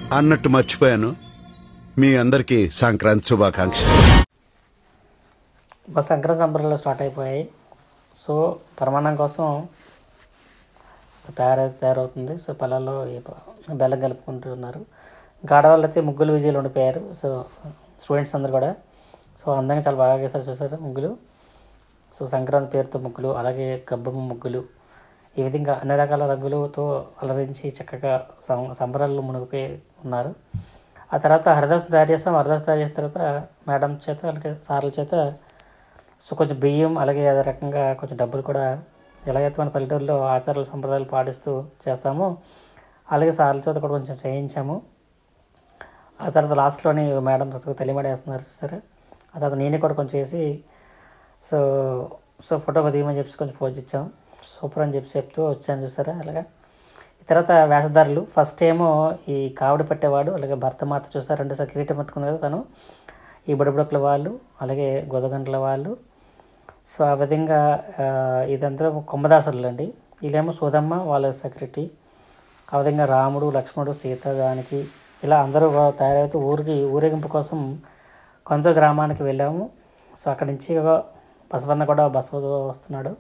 అన్నట్టు మర్చిపోయాను మీ అందరికీ సంక్రాంతి శుభాకాంక్షలు మా సంక్రాంతి సంబరాలు స్టార్ట్ అయిపోయాయి సో ప్రమాణం కోసం తయారై తయారవుతుంది సో పొలాల్లో ఈ ప- బెల్లం కలుపుకుంటున్నారు ఇంకా ఆడవాళ్ళు అయితే ముగ్గులు విజయాలు ఉండిపోయారు సో స్టూడెంట్స్ అందరు కూడా సో అందంగా చాలా బాగా వేశారు చూసారు ముగ్గులు సో సంక్రాంతి పేరుతో ముగ్గులు అలాగే గబ్బమ్మ ముగ్గులు ఈ విధంగా అన్ని రకాల రంగులతో అలరించి చక్కగా సం సంబరాల్లో మునిగిపోయి ఉన్నారు ఆ తర్వాత హరిదాస్ తయారు చేస్తాం హరిదాస్ తయారు చేసిన తర్వాత మేడం చేత అలాగే సార్ల చేత సో కొంచెం బియ్యం అలాగే అదే రకంగా కొంచెం డబ్బులు కూడా ఎలాగైతే మన పల్లెటూరులో ఆచారాలు సంప్రదాయాలు పాటిస్తూ చేస్తామో అలాగే సార్ల చేత కూడా కొంచెం చేయించాము ఆ తర్వాత లాస్ట్లోని మేడం చక్కగా తెలియమడి వేస్తున్నారు చూసారా ఆ తర్వాత నేనే కూడా కొంచెం వేసి సో సో ఫోటో దిగమని చెప్పి కొంచెం పోజ్ ఇచ్చాం సూపర్ అని చెప్పి చెప్తూ వచ్చాను చూసారా అలాగా ఈ తర్వాత వేషధారులు ఫస్ట్ ఏమో ఈ కావిడి పెట్టేవాడు అలాగే భర్తమాత చూసారు రెండు సార్ కిరీటం పట్టుకుంది కదా తను ఈ బుడబుడకుల వాళ్ళు అలాగే గొదగంటల వాళ్ళు సో ఆ విధంగా ఆ, ఇదంతా కొమ్మదాసరులు అండి వీళ్ళేమో సోదమ్మ వాళ్ళ సెక్రటరీ ఆ విధంగా రాముడు లక్ష్మణుడు సీత దానికి ఇలా అందరూ వా- తయారవుతూ ఊరికి ఊరేగింపు కోసం కొంత గ్రామానికి వెళ్ళాము సో అక్కడి నుంచి ఒక బసవన్న కూడా బసవతో వస్తున్నాడు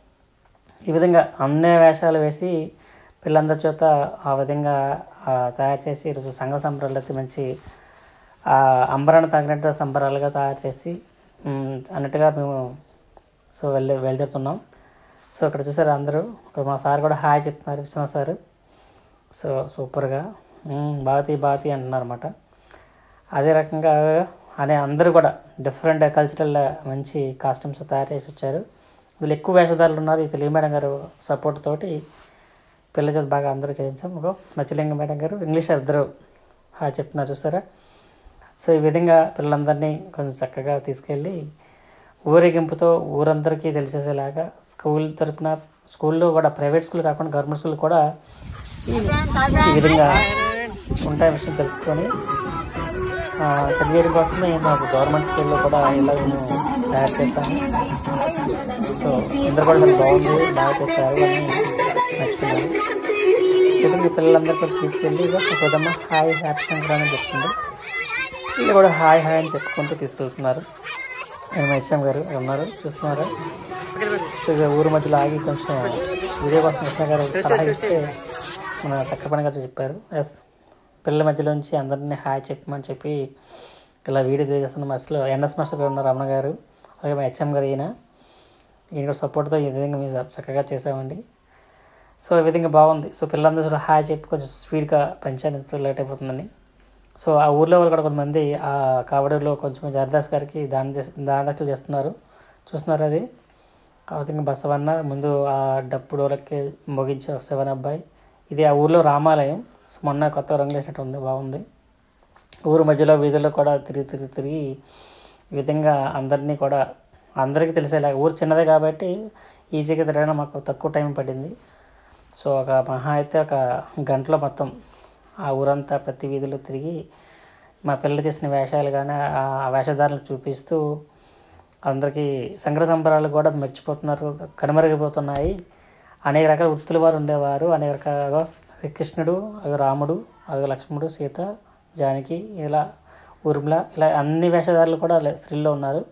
ఈ విధంగా అన్ని వేషాలు వేసి పిల్లలందరి చేత ఆ విధంగా ఆ, తయారు చేసి ఈరోజు సంఘ సంబరాలు అయితే మంచి ఆ, అంబరాన్ని తగినట్టు సంబరాలుగా తయారు చేసి మ్, అన్నట్టుగా మేము సో వెళ్ళి వెళ్తున్నాం సో ఇక్కడ చూసారు అందరూ ఇక్కడ మా సార్ కూడా హాయ్ చెప్తున్నారు విశ్వనాథ్ సార్ సో సూపర్గా మ్, బాతి బాతి అంటున్నారు అనమాట అదే రకంగా అనే అందరూ కూడా డిఫరెంట్ కల్చరల్ మంచి కాస్ట్యూమ్స్ తయారు చేసి వచ్చారు ఇందులో ఎక్కువ వేషధారులు ఉన్నారు ఈ తెలుగు మేడం గారు సపోర్ట్ తోటి పిల్ల చేత బాగా అందరూ చేయించాం ఒక మచ్చలింగ మేడం గారు ఇంగ్లీష్ ఇద్దరు హాయ్ చెప్తున్నారు చూసారా సో ఈ విధంగా పిల్లలందరినీ కొంచెం చక్కగా తీసుకెళ్ళి ఊరేగింపుతో ఊరందరికీ తెలిసేసేలాగా స్కూల్ తరపున స్కూల్లో కూడా ప్రైవేట్ స్కూల్ కాకుండా గవర్నమెంట్ స్కూల్ కూడా ఈ విధంగా ఉంటాయి విషయం తెలుసుకొని ఆ, తెలియజేయడం కోసమే మాకు గవర్నమెంట్ స్కూల్లో కూడా ఇలా మేము తయారు చేశాము సో అందరూ కూడా చాలా బాగుంది బాగా చేశారు అని నచ్చుకున్నారు విధంగా పిల్లలందరూ కూడా తీసుకెళ్ళి ఇక సోదమ్మ హాయ్ హ్యాపీ సంక్రాంతి అని చెప్తుంది వీళ్ళు కూడా హాయ్ హాయ్ అని చెప్పుకుంటూ తీసుకెళ్తున్నారు నేను మా హెచ్ఎం గారు ఇక్కడ ఉన్నారు చూస్తున్నారా సో ఇక ఊరు మధ్యలో ఆగి కొంచెం వీడియో కోసం కృష్ణ గారు సలహా ఇస్తే మన చక్రపాణి గారు చెప్పారు ఎస్ పిల్లల మధ్యలోంచి అందరినీ హాయ్ చెప్పమని చెప్పి ఇలా వీడియో చేస్తున్న మధ్యలో ఎన్ఎస్ మాస్టర్ గారు ఉన్నారు రమణ గారు అలాగే మా హెచ్ఎం గారు ఈయన ఈయన కూడా సపోర్ట్తో ఈ విధంగా మేము చక్కగా చేసామండి సో ఈ విధంగా బాగుంది సో పిల్లలందరూ కూడా హాయ్ చెప్పి కొంచెం స్పీడ్గా పంచాయతీ లేట్ అయిపోతుందని సో ఆ ఊర్లో వాళ్ళు కూడా కొంతమంది ఆ కావడిలో కొంచెం హరిదాస్ గారికి దాన చేస్- దానదక్షలు చేస్తున్నారు చూస్తున్నారు అది ఆ విధంగా బసవన్న ముందు ఆ డప్పు డోలకి మోగించే ఒక సెవెన్ అబ్బాయి ఇది ఆ ఊర్లో రామాలయం సో మొన్న కొత్త రంగులు వేసినట్టు ఉంది బాగుంది ఊరు మధ్యలో వీధుల్లో కూడా తిరిగి తిరిగి తిరిగి ఈ విధంగా అందరినీ కూడా అందరికీ తెలిసేలా ఊరు చిన్నదే కాబట్టి ఈజీగా తిరగడం మాకు తక్కువ టైం పడింది సో ఒక మహా అయితే ఒక గంటలో మొత్తం ఆ ఊరంతా ప్రతి వీధిలో తిరిగి మా పిల్లలు చేసిన వేషాలు కానీ ఆ వేషధారులు చూపిస్తూ అందరికీ సంగ్రహ సంబరాలు కూడా మర్చిపోతున్నారు కనుమరుగైపోతున్నాయి అనేక రకాల వృత్తుల వారు ఉండేవారు అనేక రకాల కృష్ణుడు అలాగే రాముడు అలాగే లక్ష్మణుడు సీత జానకి ఇలా ఊర్మిళ ఇలా అన్ని వేషధారులు కూడా లే- స్త్రీల్లో ఉన్నారు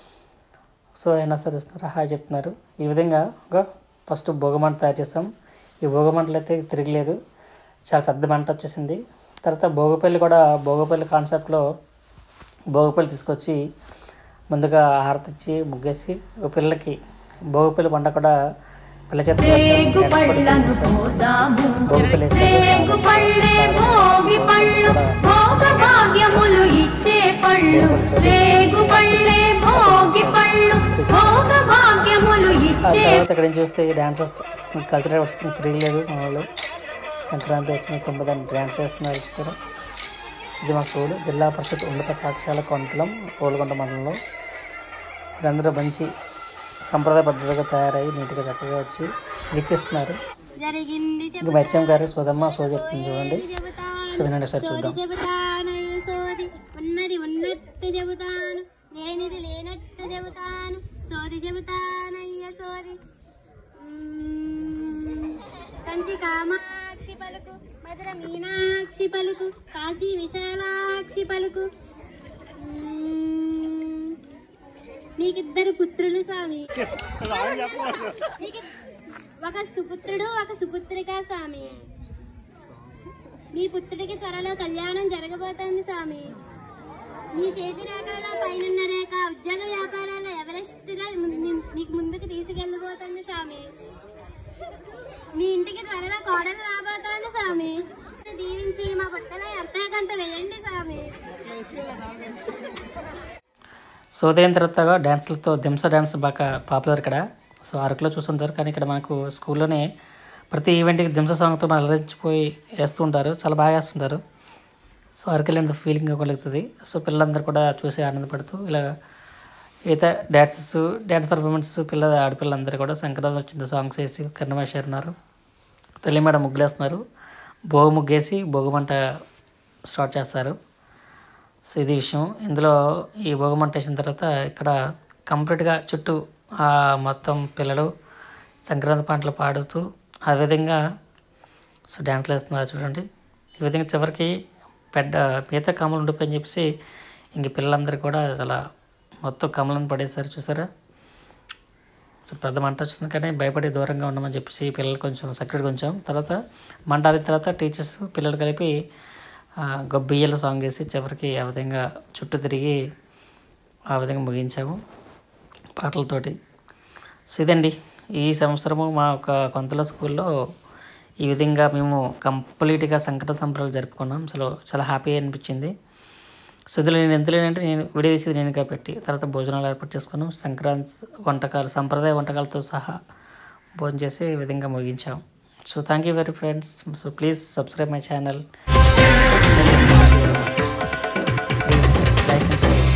సో అయినా సరే చూస్తున్నారు హాయ్ చెప్తున్నారు ఈ విధంగా ఒక ఫస్ట్ భోగమంట తయారు చేస్తాం ఈ భోగమంటలు అయితే తిరగలేదు చాలా పెద్ద మంట వచ్చేసింది తర్వాత భోగపల్లి కూడా భోగపల్లి కాన్సెప్ట్లో భోగపల్లి తీసుకొచ్చి ముందుగా హారతి ఇచ్చి ముగ్గేసి ఒక పిల్లలకి భోగపల్లి పంట కూడా పిల్ల చేత రేగు పళ్ళను పోదాము రేగు పళ్ళే భోగి పళ్ళు భోగ భాగ్యములు ఇచ్చే పళ్ళు రేగు పళ్ళే భోగి పళ్ళు భోగ భాగ్యములు ఆ ఇచ్చే తర్వాత ఇక్కడ నుంచి చూస్తే డాన్సెస్ కల్చరల్ వస్తుంది తిరగలేదు మా వాళ్ళు సంక్రాంతి వచ్చిన తొమ్మిది డ్యాన్స్ చేస్తున్నారు చూసారా ఇది మా స్కూల్ జిల్లా పరిషత్ ఉన్నత పాఠశాల కొంతలం కోలుకొండ మండలంలో వీరందరూ మంచి సంప్రదాయ పద్ధతిగా తయారయ్యి నీట్గా చక్కగా వచ్చి వీక్షిస్తున్నారు జరిగింది ఇంకా మత్యం గారు సోదమ్మ సో చెప్తుంది చూడండి సో వినండి సార్ చూద్దాం చెబుతాను సోది ఉన్నది ఉన్నట్టు చెబుతాను లేనిది లేనట్టు చెబుతాను సోది చెబుతానయ్య సోది మ్మ్. కంచి కామాక్షి కామాక్షి పలుకు మధుర మీనాక్షి పలుకు కాశీ విశాలాక్షి పలుకు మ్మ్. మీకిద్దరు పుత్రులు స్వామి మీకు ఒక సుపుత్రుడు ఒక సుపుత్రిక స్వామి మీ పుత్రుడికి త్వరలో కళ్యాణం జరగబోతోంది స్వామి మీ చేతి రేఖలో పైన రేఖ ఉద్యోగ వ్యాపారాల్లో ఎవరెస్ట్ గా ము- మీ- మీకు ముందుకు తీసుకెళ్ళబోతుంది స్వామి మీ ఇంటికి త్వరలో కోడలు రాబోతోంది స్వామి దీవించి మా పుట్టలో ఎంతకంత వేయండి స్వామి సో ఉదయం తర్వాత డ్యాన్సులతో దింస డ్యాన్స్ బాగా పాపులర్ ఇక్కడ సో అరకులో చూస్తుంటారు కానీ ఇక్కడ మనకు స్కూల్లోనే ప్రతి ఈవెంట్కి దింస సాంగ్తో మనం అలరించిపోయి వేస్తూ ఉంటారు చాలా బాగా వేస్తుంటారు సో అరకెళ్ళినంత ఫీలింగ్ కలుగుతుంది సో పిల్లలందరూ కూడా చూసి ఆనందపడుతూ ఇలా ఈత డ్యాన్సెస్ డ్యాన్స్ పర్ఫార్మెన్స్ పిల్లల ఆడపిల్లలందరూ కూడా సంక్రాంతి వచ్చింది సాంగ్స్ వేసి కన్నమేశారు ఉన్నారు తల్లి మేడ ముగ్గులేస్తున్నారు భోగి ముగ్గేసి భోగి మంట స్టార్ట్ చేస్తారు సో ఇది విషయం ఇందులో ఈ భోగమంట వేసిన తర్వాత ఇక్కడ కంప్లీట్గా చుట్టూ ఆ మొత్తం పిల్లలు సంక్రాంతి పాటలు పాడుతూ ఆ విధంగా సో డ్యాన్స్లు వేస్తున్నారు చూడండి ఈ విధంగా చివరికి పెద్ద మిగతా కమలు ఉండిపోయి చెప్పేసి ఇంక పిల్లలందరూ కూడా చాలా మొత్తం కమలను పడేశారు చూసారా సో పెద్ద మంట వచ్చింది కానీ భయపడి దూరంగా ఉండమని చెప్పేసి పిల్లలు కొంచెం సెక్రెట్ కొంచెం తర్వాత మంట ఆరిన తర్వాత టీచర్స్ పిల్లలు కలిపి ఆ, గొబ్బియ్యల సాంగ్ వేసి చివరికి ఆ విధంగా చుట్టూ తిరిగి ఆ విధంగా ముగించాము పాటలతోటి సో ఇదండి ఈ సంవత్సరము మా ఒక కొంతల స్కూల్లో ఈ విధంగా మేము కంప్లీట్గా సంక్రాంతి సంబరాలు జరుపుకున్నాం అసలు చాలా హ్యాపీ అనిపించింది సో ఇందులో నేను ఎందులో అంటే నేను వీడియో తీసేది నేనుగా పెట్టి తర్వాత భోజనాలు ఏర్పాటు చేసుకున్నాం సంక్రాంతి వంటకాలు సంప్రదాయ వంటకాలతో సహా భోజనం చేసి ఈ విధంగా ముగించాం so thank you very friends so please subscribe my channel please like and